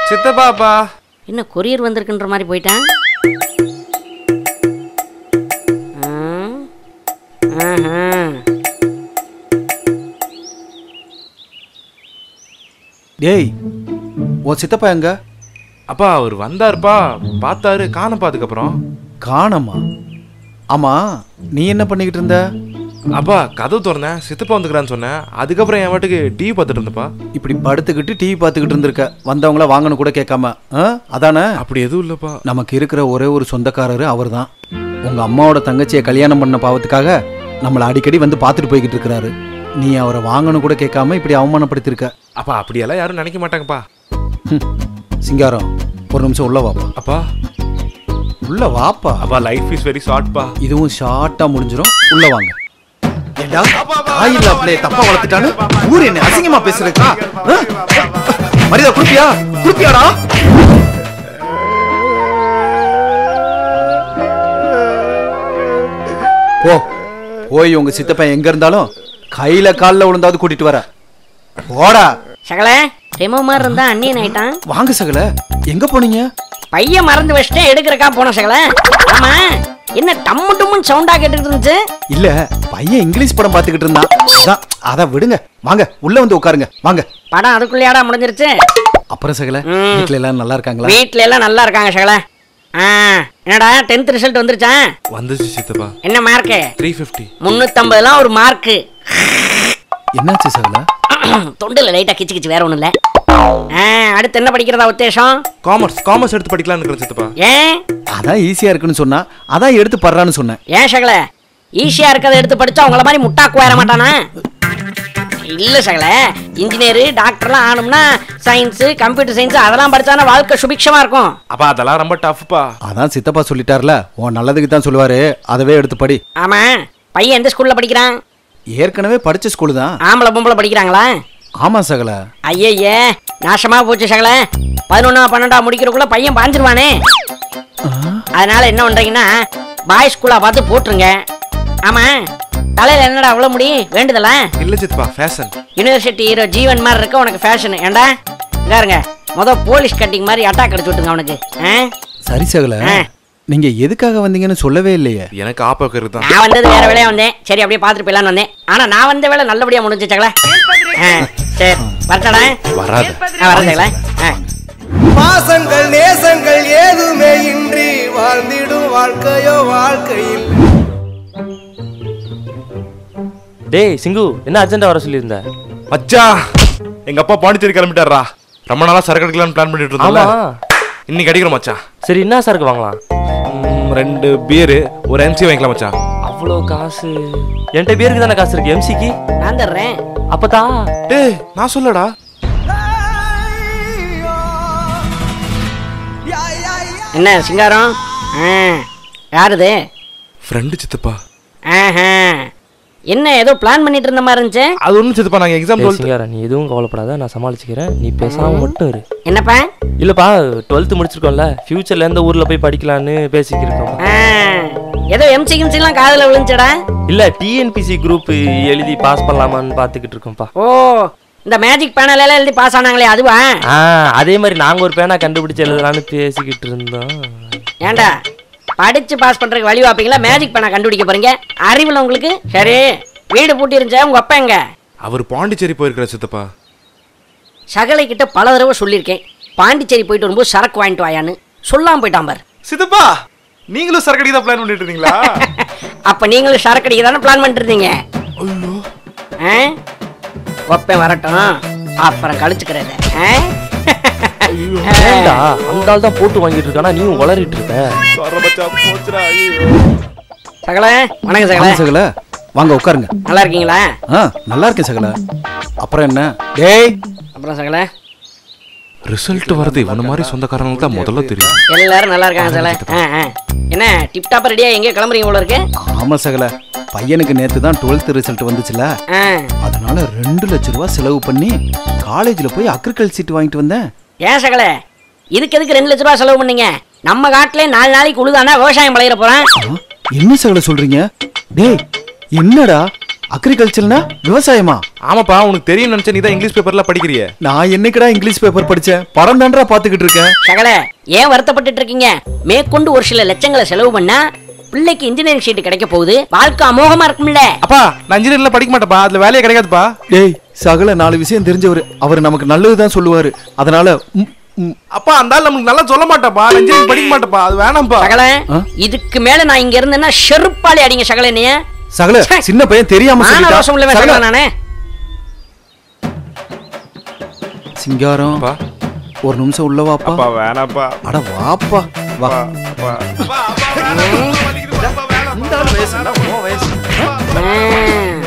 சித்தப்பாப்பா என்ன கொரியர் வந்திருக்குன்ற மாதிரி போயிட்டான் ஆ? ஆஹா. டேய் உன் சித்தப்பா எங்க அப்பா அவர் வந்தாருப்பா பார்த்தாரு காணப்பா அதுக்கப்புறம் காணமா ஆமா நீ என்ன பண்ணிக்கிட்டு இருந்த அப்பா கதவு திறந்தேன் சித்தப்பா வந்துக்கிறான்னு சொன்னேன் அதுக்கப்புறம் என் வாட்டுக்கு டிவி பார்த்துட்டு இருந்தப்பா இப்படி படுத்துக்கிட்டு டிவி பார்த்துக்கிட்டு இருந்திருக்க வந்தவங்கள வாங்கன்னு கூட கேட்காம ஆ? அதானே அப்படி எதுவும் இல்லப்பா நமக்கு இருக்கிற ஒரே ஒரு சொந்தக்காரரு அவர்தான் உங்க அம்மாவோட தங்கச்சியை கல்யாணம் பண்ண பாவத்துக்காக நம்மளை அடிக்கடி வந்து பார்த்துட்டு போய்கிட்டு இருக்கிறாரு நீ அவரை வாங்கன்னு கூட கேட்காம இப்படி அவமானப்படுத்திருக்க அப்பா அப்படியெல்லாம் யாரும் நினைக்க மாட்டாங்கப்பா ஹம். சிங்காரம் ஒரு நிமிஷம் உள்ள வாப்பா அப்பா உள்ள வாப்பா அப்பா லைஃப் இஸ் வெரி ஷார்ட்ப்பா இதுவும் ஷார்ட்டா முடிஞ்சிரும் உள்ள வாங்க ஏண்டா தாயில்லா பிள்ளைய தப்பா வளர்த்துட்டான்னு ஊர் என்ன அசிங்கமா பேசுறதுக்கா ஆ? மரியாதை குடுப்பியா குடுப்பியாடா போ போய் உங்க சித்தப்பன் எங்க இருந்தாலும் கையில கால்ல விழுந்தாவது கூட்டிட்டு வர போடா சகல ரெமோ மாதிரி இருந்தா அண்ணியன் ஆயிட்டான் வாங்க சகல எங்க போனீங்க பையன் மறந்து வச்சுட்டு எடுக்கிறக்கா போன சகல ஆமா என்ன டம்மு டம்முன்னு சவுண்டா கேட்டுட்டு இருந்துச்சு இல்ல பையன் இங்கிலீஷ் படம் பாத்துக்கிட்டு இருந்தான் அதான் அத விடுங்க வாங்க உள்ள வந்து உட்காருங்க வாங்க படம் அதுக்குள்ளேயாடா முடிஞ்சிருச்சு அப்புறம் சகல ம். வீட்ல எல்லாரும் நல்லா இருக்காங்களா வீட்ல எல்லாம் நல்லா இருக்காங்க சகல ஆ என்னடா டென்த் ரிசல்ட் வந்துருச்சா வந்துச்சு சித்தப்பா என்ன மார்க்கு த்ரீ ஃபிஃப்டி முன்னூத்தம்பதுலாம் ஒரு மார்க்கு என்னாச்சு சகல தொண்டில் லைட்டா கிச்சு கிச்சு வேற ஒண்ணும் இல்ல ஆ, அடுத்து என்ன படிக்கிறதா உத்தேசம் காமர்ஸ் காமர்ஸ் எடுத்து படிக்கலாம்னு இருக்கிறேன் சித்தப்பா ஏன் அதான் ஈஸியா இருக்குன்னு சொன்னா அதான் எடுத்து படுறான்னு சொன்னேன் ஏன் சகல ஈஸியா இருக்கிறத எடுத்து படிச்சா உங்கள மாதிரி முட்டாக்கு வர மாட்டானா இல்ல சகல இன்ஜினியர் டாக்டர்லாம் ஆகணும்னா சயின்ஸ் கம்ப்யூட்டர் சயின்ஸ் அதெல்லாம் படிச்சானா வாழ்க்கை சுபிக்ஷமா இருக்கும் அப்பா அதெல்லாம் ரொம்ப டஃப்ப்பா அதான் சித்தப்பா சொல்லிட்டார்ல உன் நல்லதுக்கு தான் சொல்லுவாரு அதவே எடுத்து படி ஆமா பையன் எந்த ஸ்கூல்ல படிக்கிறான் ஏற்கனவே படிச்ச ஸ்கூல் தான் ஆம்பளை பொம்பளை படிக்கிறாங்களா ஆமா சகல ஐயய்யே நாசமா போச்சு சகல பதினொன்னா பன்னெண்டா முடிக்கிறக்குள்ள பையன் பாஞ்சிருவானே அதனால என்ன பண்றீங்கன்னா பாய் ஸ்கூலா பார்த்து போட்டுருங்க ஆமா தலையில என்னடா அவ்வளவு முடி வேண்டுதலா இல்ல சித்தப்பா ஃபேஷன் யூனிவர்சிட்டி ஹீரோ ஜீவன் மாதிரி இருக்க உனக்கு ஃபேஷன் ஏண்டா இதாருங்க முத போலீஸ் கட்டிங் மாதிரி அட்டாக் அடிச்சு விட்டுங்க அவனுக்கு ஆ? சரி சகல ஆ. நீங்க எதுக்காக வந்தீங்கன்னு சொல்லவே இல்லையே எனக்கு ஆப்போக்கர் தான் நான் வந்தது வேற வேலையா வந்தேன் சரி அப்படியே பார்த்துட்டு போயிடலான்னு வந்தேன் ஆனா நான் வந்த வேலை நல்லபடியா முடிஞ்சு சகல ஆ, சரி வரட்டடா வராது நான் வரேன் சகல ஆ பாசங்கள் நேசங்கள் ஏதுமே இன்றி வாழ்ந்திடும் வாழ்க்கையோ வாழ்க்கையில் டேய் சிங்கு என்ன அர்ஜென்ட்டா வர சொல்லியிருந்த மச்சா எங்க அப்பா பாண்டிச்சேரி கிளம்பிட்டாரா ரொம்ப நாளா சரக்கு அடிக்கலாம்னு பிளான் பண்ணிட்டு இருந்தோம்ல ஆமா இன்னைக்கு அடிக்கிறோம் மச்சான் சரி என்ன சரக்கு வாங்கலாம் ம், ரெண்டு பீரு ஒரு எம்சி வாங்கிக்கலாம் மச்சான் அவ்வளோ காசு என்கிட்ட பேருக்கு தானே காசு இருக்கு எம்சிக்கு நான் தர்றேன் அப்பதா டேய் நான் சொல்லடா என்ன சிங்காரம் ஆ யாருது ஃப்ரெண்டு சித்தப்பா ஆஹா என்ன ஏதோ பிளான் பண்ணிட்டு இருந்த மாதிரி இருந்துச்சு அது ஒன்றும் சித்தப்பா நாங்கள் எக்ஸாம் டுவெல்த் சிங்காரா நீ எதுவும் கவலைப்படாத நான் சமாளிச்சுக்கிறேன் நீ பேசாம மட்டும் இரு என்னப்பா இல்லப்பா டுவெல்த்து முடிச்சிருக்கோம்ல ஃபியூச்சர்ல எந்த ஊர்ல போய் படிக்கலான்னு பேசிக்கிட்டு இருக்கோம் ஆ, ஏதோ எம்சி கிம்சிலாம் காதுல விழுந்துச்சடா இல்ல டிஎன்பிசி குரூப் எழுதி பாஸ் பண்ணலாமான்னு பாத்துக்கிட்டு இருக்கோம்ப்பா ஓ இந்த மேஜிக் பேனல் எல்லாம் எழுதி பாஸ் ஆனாங்களே அதுவா ஆ அதே மாதிரி நாங்க ஒரு பேனா கண்டுபிடிச்சு எழுதலான்னு பேசிக்கிட்டு இருந்தோம் ஏன்டா படிச்சு பாஸ் பண்றதுக்கு வழி வாப்பீங்களா மேஜிக் பேனை கண்டுபிடிக்க போறீங்க அறிவுல உங்களுக்கு சரி வீடு பூட்டி இருந்துச்சா உங்க அப்பா எங்க அவர் பாண்டிச்சேரி போயிருக்கிற சித்தப்பா சகலை கிட்ட பல தடவை சொல்லியிருக்கேன் பாண்டிச்சேரி போயிட்டு வரும்போது சரக்கு வாங்கிட்டு வாயான்னு சொல்லாம போயிட்டான் பார் சித்தப்பா நீங்களும் சரக்கு அடிக்க பிளான் பண்ணிட்டு இருந்தீங்களா அப்ப நீங்களும் சரக்கு அடிக்க தானே பிளான் பண்ணிட்டு இருந்தீங்க ஆ? ஒப்பேன் வரட்டும் அப்புறம் கழிச்சுக்கிறது ஆ? ஏண்டா அந்த ஆள் தான் போட்டு வாங்கிட்டு இருக்கானா நீயும் வளரிட்டு இருக்க சொல்ற மச்சான் போச்சுடா ஐயோ சகல வணக்கம் சகல வாங்க சகல வாங்க உட்காருங்க நல்லா இருக்கீங்களா ஆ நல்லா இருக்கேன் சகல அப்புறம் என்ன டேய் அப்புறம் சகல ரிசல்ட் வரது இவன மாதிரி சொந்தக்காரங்களுக்கு தான் முதல்ல தெரியும் எல்லாரும் நல்லா இருக்காங்க சகல ஆ, ஆ. என்ன டிப் டாப்பா ரெடியா எங்க கிளம்புறீங்க போல இருக்கு ஆமா சகல பையனுக்கு நேத்து தான் டுவெல்த் ரிசல்ட் வந்துச்சுல ஆ. அதனால ரெண்டு லட்ச ரூபா செலவு பண்ணி காலேஜ்ல போய் அக்ரிகல்ச்சர் சீட் வாங்கிட்டு வந்தேன் ஏன் சகல இதுக்கு எதுக்கு ரெண்டு லட்ச ரூபா செலவு பண்ணீங்க நம்ம காட்டுல நாலு நாளைக்கு உழுதானா விவசாயம் பழையிற போறான் ஆ, என்ன சகல சொல்றீங்க டேய் என்னடா அக்ரிகல்ச்சர்னா விவசாயமா ஆமாப்பா உனக்கு தெரியும் நினைச்ச நீ தான் இங்கிலீஷ் பேப்பர்ல படிக்கிறியே நான் என்னைக்குடா இங்கிலீஷ் பேப்பர் படிச்சேன் படம் தாண்டா பாத்துக்கிட்டு இருக்கேன் சகல ஏன் வருத்தப்பட்டுட்டு இருக்கீங்க மேற்கொண்டு ஒரு சில லட்சங்களை செலவு பண்ணா பிள்ளைக்கு இன்ஜினியரிங் சீட் கிடைக்க போகுது வாழ்க்கை அமோகமா இருக்கும்ல அப்பா நான் இன்ஜினியர்ல படிக்க மாட்டேப்பா அதுல வேலையே கிடைக்காதுப்பா டேய் சகல நாலு விஷயம் தெரிஞ்சவர் அவர் நமக்கு நல்லதுதான் சொல்லுவாரு அதனால ம், ம், அப்பா அந்த ஆள் நமக்கு நல்லா சொல்ல மாட்டாப்பா நான் இன்ஜினியரிங் படிக்க மாட்டேப்பா அது வேணாம்ப்பா சகல ஆ? இதுக்கு மேல நான் இங்க இருந்தேன்னா செருப்பாளி அடிங்க சகல என்னைய சகல ச்சே. சின்ன பையன் தெரியாம மான சொல்லிட்டான். ரோஷம் உள்ளவன் சகல, சகல நானே சிங்காரம் அப்பா ஒரு நிமிஷம் உள்ள வாப்பா அப்பா வேணாப்பா அட வாப்பா வா அப்பா அப்பா ம்.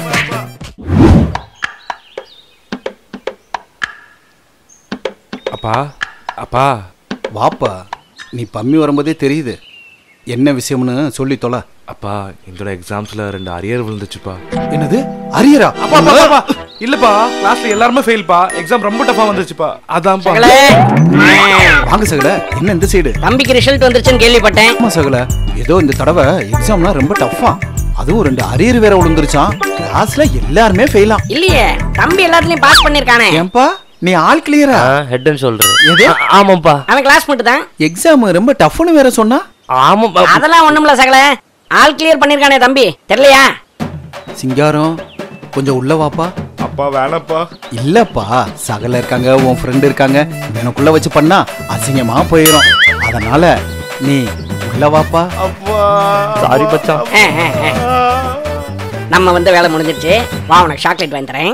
அப்பா அப்பா வாப்பா நீ பம்மி வரும்போதே தெரியுது என்ன விஷயம்னு சொல்லி தொலை அப்பா இந்த எக்ஸாம்ஸ்ல ரெண்டு அரியர் விழுந்துச்சுப்பா என்னது அரியரா அப்பா அப்பா, அப்பா அப்பா. இல்லப்பா கிளாஸ்ல எல்லாருமே ஃபெயில்ப்பா எக்ஸாம் ரொம்ப டஃபா வந்துச்சுப்பா அதான்ப்பா சகல ம். வாங்க சகல என்ன இந்த சைடு தம்பிக்கு ரிசல்ட் வந்துருச்சுன்னு கேள்விப்பட்டேன் ஆமா சகல ஏதோ இந்த தடவை எக்ஸாம்லாம் ரொம்ப டஃப்பா அதுவும் ரெண்டு அரியர் வேற விழுந்துருச்சான் கிளாஸ்ல எல்லாருமே ஃபெயிலாம் இல்லையே தம்பி எல்லாத்துலயும் பாஸ் பண்ணிருக்கானே ஏன்பா நீ ஆல் கிளியரா ஹெட் அண்ட் ஷோல்டர் எது? ஆமாப்பா அவன் கிளாஸ் மட்டும் தான் எக்ஸாம் ரொம்ப டஃப்னு வேற சொன்னா ஆமாப்பா அதெல்லாம் ஒண்ணுமில்ல சகல ஆல் கிளியர் பண்ணிருக்கானே தம்பி தெரியலையா சிங்காரம் கொஞ்சம் உள்ள வாப்பா அப்பா வேணாப்பா இல்லப்பா சகல இருக்காங்க உன் ஃப்ரெண்ட் இருக்காங்க எனக்குள்ள வச்சு பண்ணா அசிங்கமா போயிடும் அதனால நீ உள்ள வாப்பா அப்பா சாரி பச்சான் ஆ, ஆ, ஆ. நம்ம வந்து வேலை முடிஞ்சிருச்சு வா உனக்கு சாக்லேட் வாங்கி தரேன்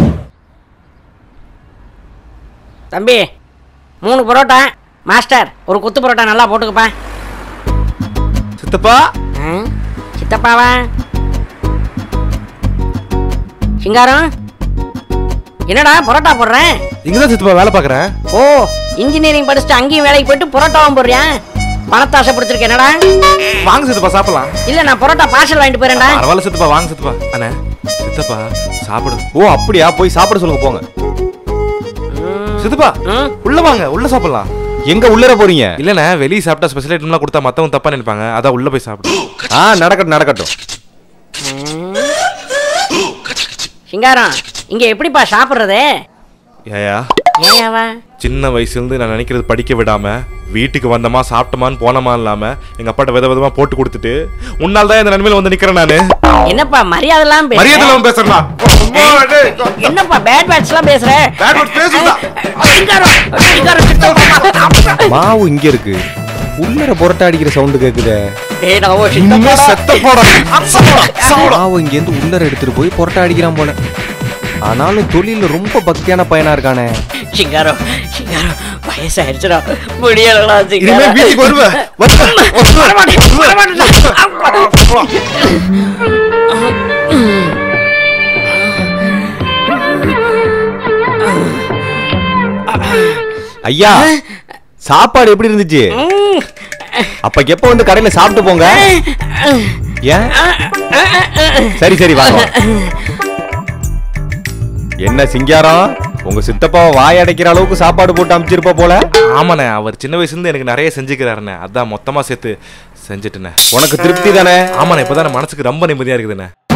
தம்பி மூணு பரோட்டா மாஸ்டர் ஒரு குத்து பரோட்டா நல்லா போட்டுக்கப்பா சித்தப்பா ஆ, சித்தப்பாவா சிங்காரம் என்னடா பரோட்டா போடுறேன் இங்கதான் சித்தப்பா வேலை பாக்குறேன் ஓ இன்ஜினியரிங் படிச்சுட்டு அங்கேயும் வேலைக்கு போயிட்டு பரோட்டாவும் போடுறியா பணத்தாசை பிடிச்சிருக்க என்னடா வாங்க சித்தப்பா சாப்பிடலாம் இல்ல நான் பரோட்டா பார்சல் வாங்கிட்டு போறேன்டா பரவாயில்ல சித்தப்பா வாங்க சித்தப்பா அண்ணே சித்தப்பா சாப்பிடு ஓ அப்படியா போய் சாப்பிட சொல்லுங்க போங்க சித்தப்பா ம். உள்ள வாங்க உள்ள சாப்பிடலாம் எங்க உள்ளர போறீங்க இல்லண்ணே வெளியே சாப்பிட்டா ஸ்பெஷல் ஐட்டம்லாம் கொடுத்தா மத்தவங்க தப்பா நினைப்பாங்க அதான் உள்ள போய் சாப்பிடு ஆ நடக்கட்டும் நடக்கட்டும் சிங்காரம் இங்க எப்படிப்பா சாப்பிடுறது ஏயா ஏயாவா சின்ன வயசுல இருந்து நான் நினைக்கிறது படிக்க விடாம வீட்டுக்கு வந்தமா சாப்பிட்டமான்னு போனமா இல்லாம எங்க அப்பாட்ட வித விதமா போட்டு கொடுத்துட்டு உன்னால தான் இந்த நன்மையில வந்து நிக்கிறேன் நானு என்னப்பா மரியாதை எல்லாம் மரியாதை இல்லாம பேசுறா என்னப்பா பேட் பேட்ஸ் எல்லாம் பேசுற Bad words பேசுதா? சிங்காரம் சிங்காரம் சித்தப்பா. மாவு இங்க இருக்கு உள்ளர புரட்டா அடிக்கிற சவுண்ட் கேக்குதே டேய் நான் ஓ இனிமே சித்தப்பாடா. செத்த போட மாவு இங்க இருந்து உள்ளர எடுத்துட்டு போய் புரட்டா அடிக்கிறான் போல ஆனாலும் தொழில ரொம்ப பக்தியான பையனா இருக்கானே சிங்காரம் சிங்காரம் வயசாயிருச்சுடா முடியலடா இனிமே சிங்காரம் வீட்டுக்கு வருவ வருவ. வரமாட்டேன், வரமாட்டேன்டா. ஐயா சாப்பாடு எப்படி இருந்துச்சு ம். அப்ப எப்ப வந்து கடையில சாப்பிட்டு போங்க ஏன் சரி சரி வாங்க வாங்க. என்ன சிங்காரம் உங்க சித்தப்பாவை வாய் அடைக்கிற அளவுக்கு சாப்பாடு போட்டு அமிச்சிருப்ப போல ஆமாண்ணே அவர் சின்ன வயசுல இருந்து எனக்கு நிறைய செஞ்சுக்கிறாருண்ணே அதான் மொத்தமா சேர்த்து செஞ்சுட்டுண்ணே உனக்கு திருப்தி தானே ஆமாண்ணே இப்பதான் மனசுக்கு ரொம்ப நிம்மதியா இருக்குதுண்ணே